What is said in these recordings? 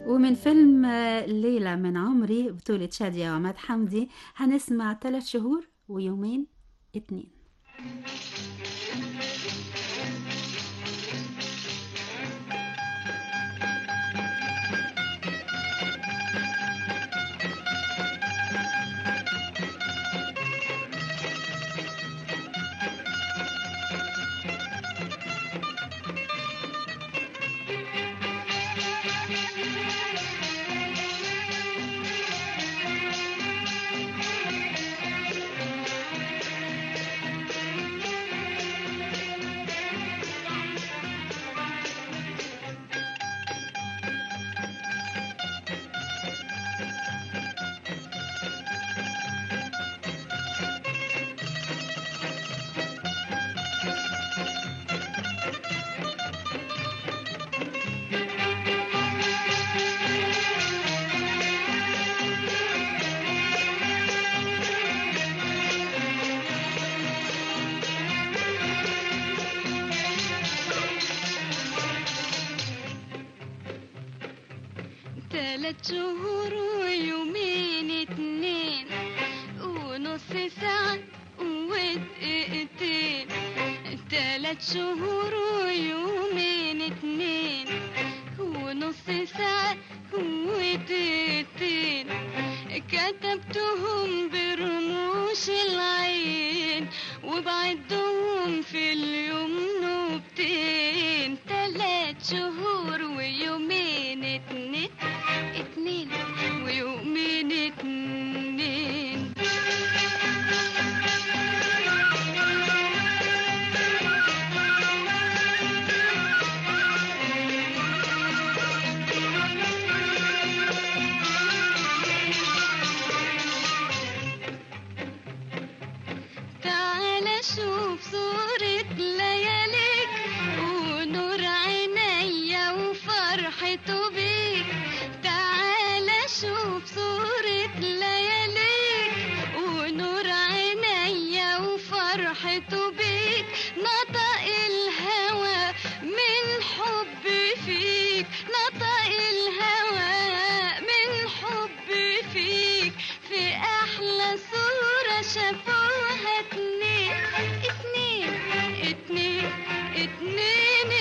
ومن فيلم ليلة من عمري بطولة شادية وعماد حمدي هنسمع ثلاث شهور ويومين اتنين تلات شهور ويومين اتنين ونص ساعة ودقيقتين تلات شهور ويومين اتنين ونص ساعة ودقيقتين كتبتهم برموش العين وبعدهم في اليوم نوبتين تلات شهور ويومين اتنين اتنين ويومين اتنين تعال شوف صورة لياليك ونور عينيا وفرحته بيك تعال شوف صورة لياليك ونور عينيا وفرحته بيك نطق الهوى من حب فيك نطق الهوى من حب فيك في أحلى صورة شافوها اتنين اتنين اتنين اتنين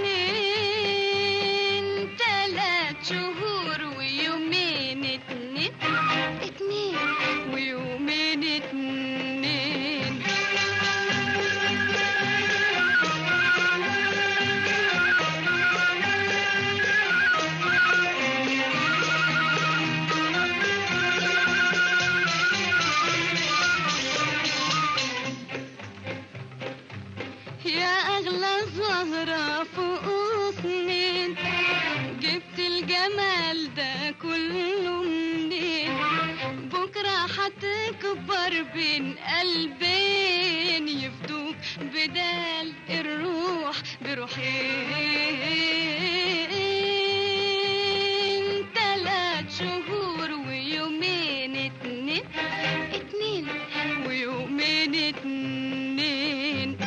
اتنين تلات شهور ويومين اتنين اتنين ويومين اتنين يا أغلى زهرة فوق سنين جبت الجمال ده كله منين بكرة هتكبر بين قلبين يفدوك بدال الروح بروحين تلات شهور ويومين اتنين اتنين ويومين اتنين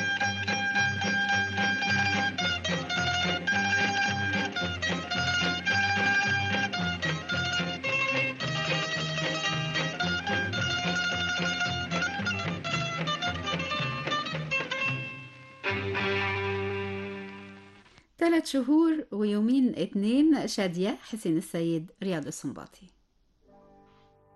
ثلاث شهور ويومين اتنين شادية حسين السيد رياض السنباطي